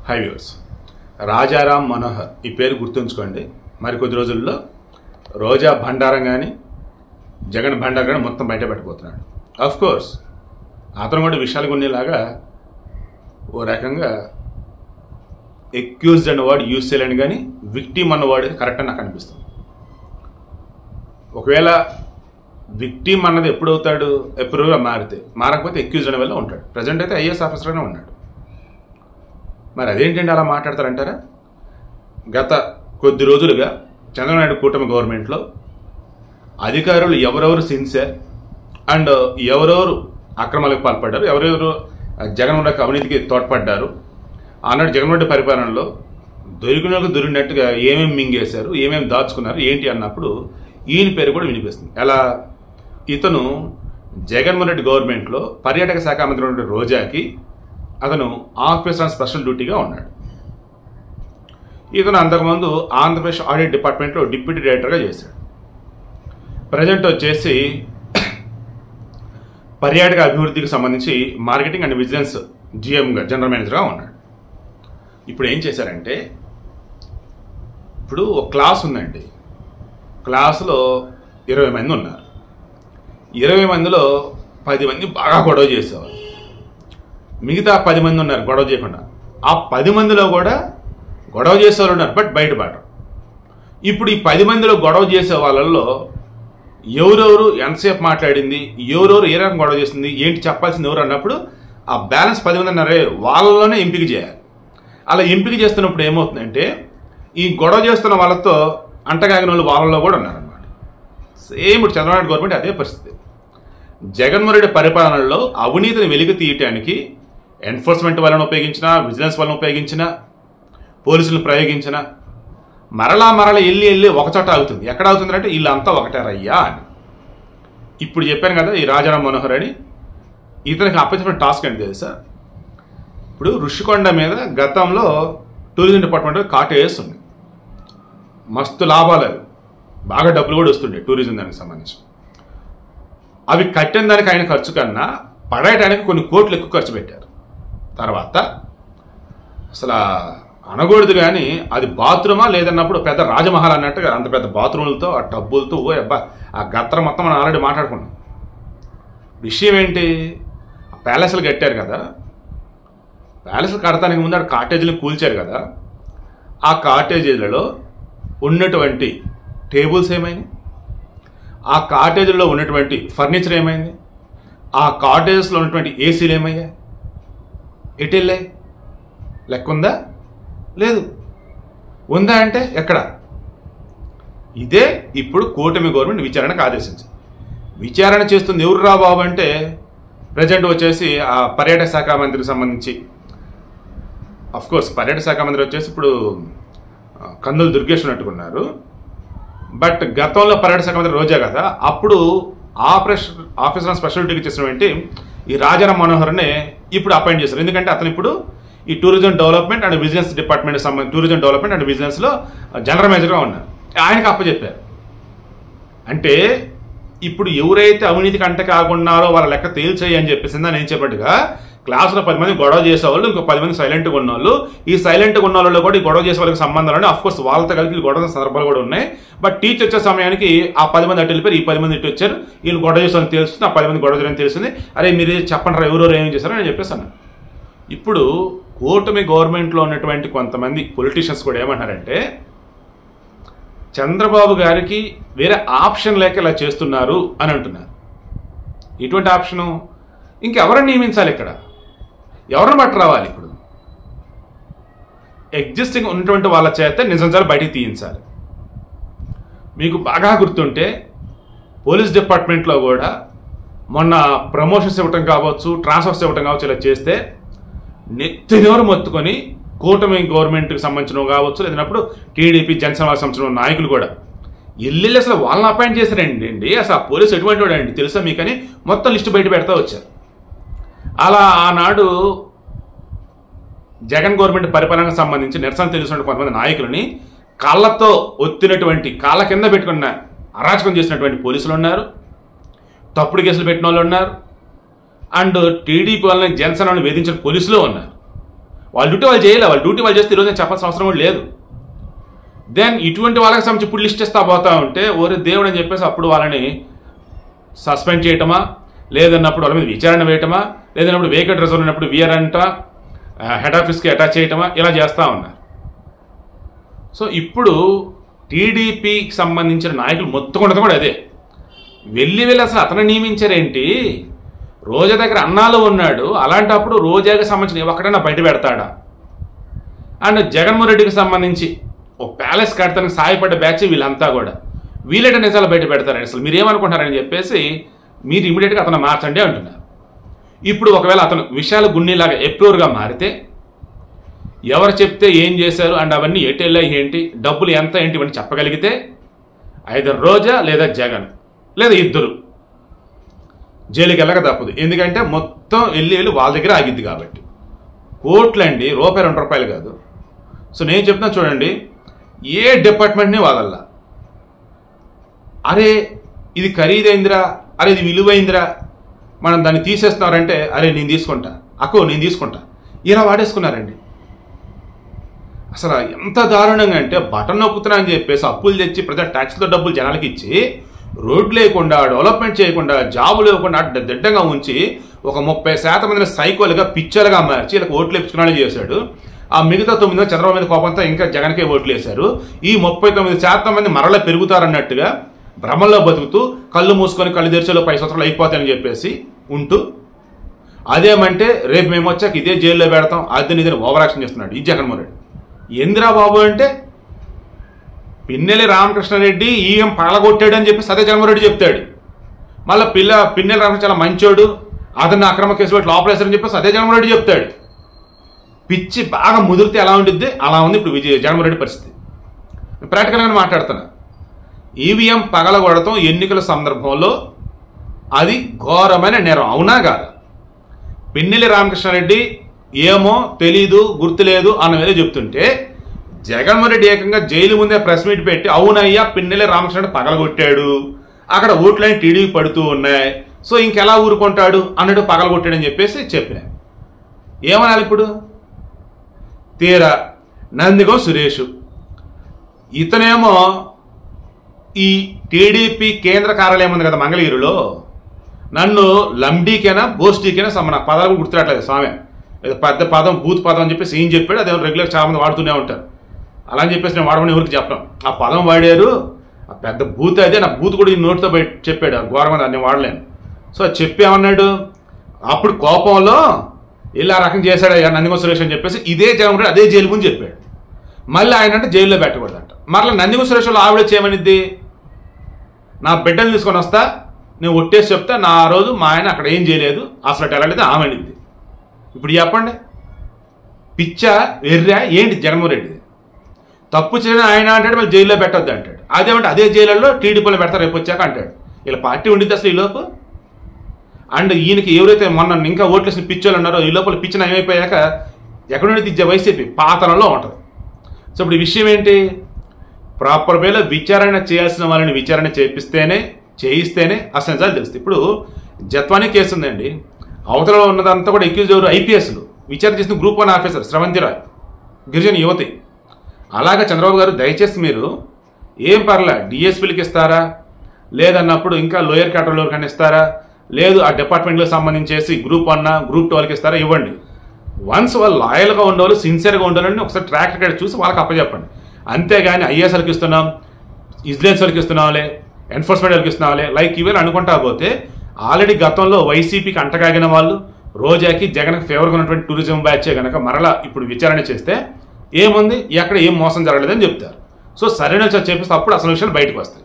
high viewers Rajaram Manohar ఈ పేరు గుర్తుంచుకోండి మరి కొద్ది రోజుల్లో రోజా భండారం కానీ జగన్ భండారం కానీ మొత్తం బయట పెట్టబోతున్నాడు అఫ్ కోర్స్ అతను కూడా విషయాలు కొనేలాగా ఓ రకంగా ఎక్యూజ్డ్ అన్న వర్డ్ యూజ్ చేయలేను కానీ విక్టిమ్ అన్న వర్డ్ కరెక్ట్ అని నాకు అనిపిస్తుంది ఒకవేళ విక్టిమ్ అన్నది ఎప్పుడవుతాడు ఎప్పుడుగా మారితే మారకపోతే ఎక్యూజ్డ్ అనే వల్ల ఉంటాడు ప్రజెంట్ అయితే ఐఏఎస్ ఆఫీసర్గానే ఉన్నాడు మరి అదేంటండి అలా మాట్లాడతారంటారా గత కొద్ది రోజులుగా చంద్రబాబు నాయుడు కూటమి గవర్నమెంట్లో అధికారులు ఎవరెవరు సిన్సియర్ అండ్ ఎవరెవరు అక్రమాలకు పాల్పడ్డారు ఎవరెవరు జగన్మోహన్ రెడ్డి అవినీతికి తోడ్పడ్డారు ఆనాడు జగన్మోహన్ రెడ్డి పరిపాలనలో దొరికినకు దొరికినట్టుగా ఏమేమి మింగేశారు ఏమేమి దాచుకున్నారు ఏంటి అన్నప్పుడు ఈయన పేరు కూడా వినిపిస్తుంది ఎలా ఇతను జగన్మోహన్ రెడ్డి గవర్నమెంట్లో పర్యాటక శాఖ మంత్రి ఉన్నటువంటి రోజాకి అతను ఆఫీసర్ ఆన్ స్పెషల్ డ్యూటీగా ఉన్నాడు ఇతను అంతకుముందు ఆంధ్రప్రదేశ్ ఆడిట్ డిపార్ట్మెంట్లో డిప్యూటీ డైరెక్టర్గా చేశాడు ప్రజెంట్ వచ్చేసి పర్యాటక అభివృద్ధికి సంబంధించి మార్కెటింగ్ అండ్ విజిలెన్స్ జిఎంగా జనరల్ మేనేజర్గా ఉన్నాడు ఇప్పుడు ఏం చేశారంటే ఇప్పుడు ఒక క్లాస్ ఉందండి క్లాసులో ఇరవై మంది ఉన్నారు ఇరవై మందిలో పది మంది బాగా గొడవ చేసేవారు మిగతా పది మంది ఉన్నారు గొడవ చేయకుండా ఆ పది మందిలో కూడా గొడవ చేసేవాళ్ళు ఉన్నారు బట్ బయటపడరు ఇప్పుడు ఈ పది మందిలో గొడవ చేసే వాళ్ళల్లో ఎవరెవరు ఎంతసేపు మాట్లాడింది ఎవరెవరు ఏ రకం గొడవ చేసింది ఏంటి చెప్పాల్సింది ఎవరు అన్నప్పుడు ఆ బ్యాలెన్స్ పది మంది ఉన్నారే వాళ్ళలోనే ఎంపిక చేయాలి అలా ఎంపిక చేస్తున్నప్పుడు ఏమవుతుందంటే ఈ గొడవ చేస్తున్న వాళ్ళతో అంటగాగిన వాళ్ళు వాళ్ళలో కూడా ఉన్నారనమాట సేమ్ ఇప్పుడు చంద్రబాబు నాయుడు గవర్నమెంట్ అదే పరిస్థితి జగన్మోహన్ రెడ్డి పరిపాలనలో అవినీతిని వెలికి తీయటానికి ఎన్ఫోర్స్మెంట్ వాళ్ళని ఉపయోగించిన విజిలెన్స్ వాళ్ళని ఉపయోగించిన పోలీసులను ప్రయోగించిన మరలా మరలా వెళ్ళి వెళ్ళి ఒక చోట ఆగుతుంది ఎక్కడ ఆగుతుంది అంటే వీళ్ళంతా ఒకటారయ్యా అని ఇప్పుడు చెప్పాను కదా ఈ రాజారాం మనోహర్ అని ఇతనికి అప్పచెప్పిన టాస్క్ ఏంటి తెలుసా ఇప్పుడు ఋషికొండ మీద గతంలో టూరిజం డిపార్ట్మెంట్ కాటు వేస్తుంది మస్తు లాభాలు అవి బాగా డబ్బులు కూడా వస్తుండే టూరిజం దానికి సంబంధించి అవి కట్టిన దానికి ఆయన ఖర్చు కన్నా పడేయడానికి కొన్ని కోట్లు ఎక్కువ ఖర్చు పెట్టారు తర్వాత అసలు అనకూడదు కానీ అది బాత్రూమా లేదన్నప్పుడు పెద్ద రాజమహల్ అన్నట్టుగా అంత పెద్ద బాత్రూములతో ఆ టబ్బులతో ఓ అబ్బా ఆ గత్ర మొత్తం మనం ఆల్రెడీ మాట్లాడుకున్నాం విషయం ఏంటి ఆ ప్యాలెస్లు కట్టారు కదా ప్యాలెస్లు కడతానికి ముందు ఆడ కాటేజీలు కూల్చారు కదా ఆ కాటేజీలలో ఉన్నటువంటి టేబుల్స్ ఏమైనాయి ఆ కాటేజీలో ఉన్నటువంటి ఫర్నిచర్ ఏమైంది ఆ కాటేజెస్లో ఉన్నటువంటి ఏసీలు ఏమయ్యాయి ఎటు వెళ్ళాయి లెక్క ఉందా లేదు ఉందా అంటే ఎక్కడ ఇదే ఇప్పుడు కూటమి గవర్నమెంట్ విచారణకు ఆదేశించింది విచారణ చేస్తుంది ఎవరు రా బాబు అంటే ప్రజెంట్ వచ్చేసి ఆ పర్యాటక శాఖ మంత్రికి సంబంధించి అఫ్ కోర్స్ పర్యాటక శాఖ మంత్రి వచ్చేసి ఇప్పుడు ఆ, కందులు దుర్గేష్ ఉన్నట్టుకున్నారు బట్ గతంలో పర్యాటక శాఖ మంత్రి రోజా కదా అప్పుడు ఆపరేషన్ ఆఫీసర్ ఆన్ స్పెషల్ డ్యూటీకి చేసినటువంటి ఈ రాజారాం మనోహర్నే ఇప్పుడు అపాయింట్ చేశారు ఎందుకంటే అతను ఇప్పుడు ఈ tourism development and business department సంబంధించి టూరిజం డెవలప్మెంట్ అండ్ బిజినెస్లో జనరల్ మేనేజర్గా ఉన్నారు ఆయనకు అప్పచెప్పారు అంటే ఇప్పుడు ఎవరైతే అవినీతికి అంట కాకున్నారో వాళ్ళ లెక్క తేల్చేయి అని చెప్పేసి నేను చెప్పినట్టుగా క్లాసులో పది మంది గొడవ చేసేవాళ్ళు ఇంకో పది మంది సైలెంట్గా ఉన్న వాళ్ళు ఈ సైలెంట్గా ఉన్న వాళ్ళు కూడా ఈ గొడవ చేసే వాళ్ళకి సంబంధాలు అఫ్ కోర్స్ వాళ్ళతో కలిపి వీళ్ళు గొడవ సందర్భాలు కూడా ఉన్నాయి బట్ టీచ్ వచ్చే సమయానికి ఆ పది మంది అటు వెళ్ళిపోయారు ఈ పది మంది ఇటు వచ్చారు వీళ్ళు గొడవ చేసారని తెలుస్తుంది ఆ పది మంది గొడవ చేయని తెలిసింది అరే మీరు చెప్పండి రా ఎవరెవరు ఏం చేశారో నేను చెప్పేసాను ఇప్పుడు కూటమి గవర్నమెంట్లో ఉన్నటువంటి కొంతమంది పొలిటీషియన్స్ కూడా ఏమంటారంటే చంద్రబాబు గారికి వేరే ఆప్షన్ లేక ఇలా చేస్తున్నారు అని అంటున్నారు ఇటువంటి ఆప్షను ఇంకెవరిని నియమించాలి ఇక్కడ ఎవరిని బట్టి రావాలి ఇప్పుడు ఎగ్జిస్టింగ్ ఉన్నటువంటి వాళ్ళ చేత నిజంజాలు బయటికి తీయించాలి మీకు బాగా గుర్తుంటే పోలీస్ డిపార్ట్మెంట్లో కూడా మొన్న ప్రమోషన్స్ ఇవ్వటం కావచ్చు ట్రాన్స్ఫర్స్ ఇవ్వటం కావచ్చు ఇలా చేస్తే నెత్తినోరు మొత్తుకొని కూటమి గవర్నమెంట్కి సంబంధించిన కావచ్చు లేదన్నప్పుడు టీడీపీ జనసేన సంబంధించిన నాయకులు కూడా ఎల్లుల్లి అసలు వాళ్ళని అపాయింట్ చేశారండి అండి అసలు ఆ పోలీసు ఎటువంటి వాడు అండి తెలుసా మీకని మొత్తం లిస్టు బయట పెడతా వచ్చారు అలా ఆనాడు జగన్ గవర్నమెంట్ పరిపాలనకు సంబంధించి నిరసన తెలుసుకున్న కొంతమంది నాయకులని కాళ్ళతో ఒత్తినటువంటి కాళ్ళ కింద పెట్టుకున్న అరాచకం చేసినటువంటి పోలీసులు ఉన్నారు తప్పుడు కేసులు పెట్టిన వాళ్ళు ఉన్నారు అండ్ టీడీపీ వాళ్ళని జనసేనని వేధించిన పోలీసులు ఉన్నారు వాళ్ళ డ్యూటీ వాళ్ళు చేయలే వాళ్ళ డ్యూటీ వాళ్ళు చేస్తే ఈరోజు నేను చెప్పాల్సిన అవసరం కూడా లేదు దెన్ ఇటువంటి వాళ్ళకి సంబంధించి ఇప్పుడు లిస్ట్ ఇస్తా పోతా ఉంటే ఓరే దేవుడు అని చెప్పేసి అప్పుడు వాళ్ళని సస్పెండ్ చేయటమా లేదన్నప్పుడు వాళ్ళ మీద విచారణ వేయటమా లేదన్నప్పుడు వేకెట్ రిజర్వ్ ఉన్నప్పుడు విఆర్ అంట హెడ్ ఆఫీస్కి అటాచ్ చేయటమా ఇలా చేస్తూ ఉన్నారు సో ఇప్పుడు టీడీపీకి సంబంధించిన నాయకులు మొత్తం ఉండదు కూడా అదే వెళ్ళి వెళ్ళి అసలు అతను నియమించారేంటి రోజా దగ్గర అన్నాలో ఉన్నాడు అలాంటప్పుడు రోజాకి సంబంధించిన ఒక్కడైనా బయట పెడతాడా అండ్ జగన్మోహన్ రెడ్డికి సంబంధించి ఒక ప్యాలెస్ కడతానికి సాయపడ్డ బ్యాచ్ వీళ్ళంతా కూడా వీళ్ళట నిజాలు బయట పెడతారని అసలు మీరు ఏమనుకుంటున్నారని చెప్పేసి మీరు ఇమీడియట్గా అతను మార్చండి అంటున్నారు ఇప్పుడు ఒకవేళ అతను విషయాలు గున్నీలాగా ఎప్రూవర్గా మారితే ఎవరు చెప్తే ఏం చేశారు అండ్ అవన్నీ ఎటు వెళ్ళాయి ఏంటి డబ్బులు ఎంత ఏంటి ఇవన్నీ చెప్పగలిగితే ఐదర్ రోజా లేదా జగన్ లేదా ఇద్దరు జైలుకి వెళ్ళక తప్పదు ఎందుకంటే మొత్తం వెళ్ళి వెళ్ళి వాళ్ళ దగ్గర ఆగిద్ది కాబట్టి కోట్లండి రూపాయి రెండు రూపాయలు కాదు సో నేను చెప్తున్నా చూడండి ఏ డిపార్ట్మెంట్ని వాదల్లా అరే ఇది ఖరీదైందిరా అరే ఇది విలువైందిరా మనం దాన్ని తీసేస్తున్నారంటే అరే నేను తీసుకుంటా అక్కో నేను తీసుకుంటా ఇలా వాడేసుకున్నారండి అసలు ఎంత దారుణంగా అంటే బటన్ నొక్కుతున్నా అని చెప్పేసి అప్పులు తెచ్చి ప్రజా ట్యాక్స్తో డబ్బులు జనాలకి ఇచ్చి రోడ్లు లేకుండా డెవలప్మెంట్ చేయకుండా జాబు లేకుండా అడ్డ- దిడ్డంగా ఉంచి ఒక ముప్పై శాతం మందిని సైకోలుగా పిచ్చర్గా మార్చి ఇలా ఓట్లు ఇప్పించుకున్నాడు చేశాడు ఆ మిగతా తొమ్మిది మంది చంద్రబాబు మీద కోపంతో ఇంకా జగన్కే ఓట్లు వేశారు ఈ ముప్పై తొమ్మిది శాతం మంది మరల పెరుగుతారన్నట్టుగా భ్రమంలో బతుకుతూ కళ్ళు మూసుకొని కళ్ళు తెరిచేలో పై సంవత్సరాలు అయిపోతాయని చెప్పేసి ఉంటూ అదేమంటే రేపు మేము వచ్చాక ఇదే జైల్లో పెడతాం అది ఇదని ఓవర్ యాక్షన్ చేస్తున్నాడు ఈ జగన్మోహన్ రెడ్డి ఏందిరా బాబు అంటే పిన్నెలి రామకృష్ణారెడ్డి ఈఎం పగలగొట్టాడు అని చెప్పి సదే జగన్మోహన్ రెడ్డి చెప్తాడు మళ్ళీ పిల్ల పిన్నెల రామకృష్ణ చాలా మంచోడు అతన్ని అక్రమ కేసు పెట్టి లోపలేశారని చెప్పేసి అదే జగన్మోహన్ రెడ్డి చెప్తాడు పిచ్చి బాగా ముదిరితే ఎలా ఉండిద్ది అలా ఉంది ఇప్పుడు విజయ్ జగన్మోహన్ రెడ్డి పరిస్థితి ప్రాక్టికల్గానే మాట్లాడుతున్నా ఈవీఎం పగలగొడటం ఎన్నికల సందర్భంలో అది ఘోరమైన నేరం అవునా కాదా పిన్నెల్లి రామకృష్ణారెడ్డి ఏమో తెలీదు గుర్తులేదు అన్న మీద చెప్తుంటే జగన్మోహన్ రెడ్డి ఏకంగా జైలు ముందే ప్రెస్ మీట్ పెట్టి అవునయ్యా పిన్నెల్లి రామకృష్ణారెడ్డి పగలగొట్టాడు అక్కడ ఓట్లన్నీ టీడీపీ పడుతూ ఉన్నాయి సో ఇంకెలా ఊరుకుంటాడు అన్నట్టు పగలగొట్టాడని చెప్పేసి చెప్పిన ఏమనాలి ఇప్పుడు తీరా నందిగం సురేష్ ఇతనేమో ఈ టీడీపీ కేంద్ర కార్యాలయం ఉంది కదా మంగళగిరిలో నన్ను లండీకైనా బోస్టీకైనా సమ నాకు పదాలు కూడా గుర్తురాట్లేదు స్వామి ఏదో పెద్ద పదం బూత్ పదం అని చెప్పేసి ఏం చెప్పాడు అదే రెగ్యులర్ చాలా మంది వాడుతూనే ఉంటారు అలా అని చెప్పేసి నేను వాడమని ఎవరికి చెప్పడం ఆ పదం వాడారు ఆ పెద్ద బూత్ అదే నా బూత్ కూడా ఈ నోటితో బయట చెప్పాడు ఆ ఘోరంగా దాన్ని వాడలేను సో అది చెప్పి ఏమన్నాడు అప్పుడు కోపంలో ఇలా రకం చేశాడు అయ్యా నందిగో సురేష్ అని చెప్పేసి ఇదే జగన్ రెడ్డి అదే జైలు ముందు చెప్పాడు మళ్ళీ ఆయన అంటే జైల్లో పెట్టకూడదంట మరలా నందిగో సురేష్ వాళ్ళు ఆవిడ చేయమనిద్ది నా బిడ్డలు తీసుకొని వస్తా నేను ఒట్టేసి చెప్తా నా ఆ రోజు మా ఆయన అక్కడ ఏం చేయలేదు అసలు వెళ్ళలేదు ఆమె అనిద్ది ఇప్పుడు చెప్పండి పిచ్చ వెర్రా ఏంటి జగన్మోహన్ రెడ్డిది తప్పు చేయడం ఆయన అంటాడు మళ్ళీ జైల్లో పెట్టొద్దు అంటాడు అదేమంటే అదే జైల్లో టీడీపీలో పెడతారు రేపు వచ్చాక అంటాడు ఇలా పార్టీ ఉండిద్ది అసలు ఈ లోపు అండ్ ఈయనకి ఎవరైతే మొన్న ఇంకా ఓట్లేసిన పిచ్చోళ్ళు ఉన్నారో ఈ లోపల పిచ్చిన ఏమైపోయాక ఎక్కడ నుండి తెచ్చే వైసీపీ పాతనంలో ఉంటుంది సో ఇప్పుడు ఈ విషయం ఏంటి ప్రాపర్ వేలో విచారణ చేయాల్సిన వాళ్ళని విచారణ చేపిస్తేనే చేయిస్తేనే అసలు నిజాలు తెలుస్తాయి ఇప్పుడు జత్వానీ కేసు ఉందండి అవతల ఉన్నదంతా కూడా ఎక్యూజ్ ఎవరు ఐపీఎస్లు విచారణ చేసిన group one officer Sravanthi Rai గిరిజన యువతి అలాగే చంద్రబాబు గారు దయచేసి మీరు ఏం పర్లే డిఎస్పీలకి ఇస్తారా లేదన్నప్పుడు ఇంకా లోయర్ కేటగిరీలో కానీ ఇస్తారా లేదు ఆ డిపార్ట్మెంట్లకు సంబంధించేసి గ్రూప్ వన్ గ్రూప్ టూ వాళ్ళకి ఇస్తారా ఇవ్వండి వన్స్ వాళ్ళు లాయల్గా ఉండేవాళ్ళు సిన్సియర్గా ఉండాలని ఒకసారి ట్రాక్ రికార్డ్ చూసి వాళ్ళకి అప్పచెప్పండి అంతేగాని ఐఏఎస్ఎల్కి ఇస్తున్నాం విజిలెన్స్ వాళ్ళకి ఇస్తున్నాంలే ఎన్ఫోర్స్మెంట్ వాళ్ళకి ఇస్తున్నాంలే లైక్ ఇవన్నీ అనుకుంటా పోతే ఆల్రెడీ గతంలో వైసీపీకి అంటగాగిన వాళ్ళు రోజాకి జగన్కి ఫేవర్గా ఉన్నటువంటి టూరిజం బ్యాచే కనుక మరలా ఇప్పుడు విచారణ చేస్తే ఏముంది ఎక్కడ ఏం మోసం జరగలేదని చెప్తారు సో సరైన చేపిస్తే అప్పుడు అసలు విషయాలు బయటకు వస్తాయి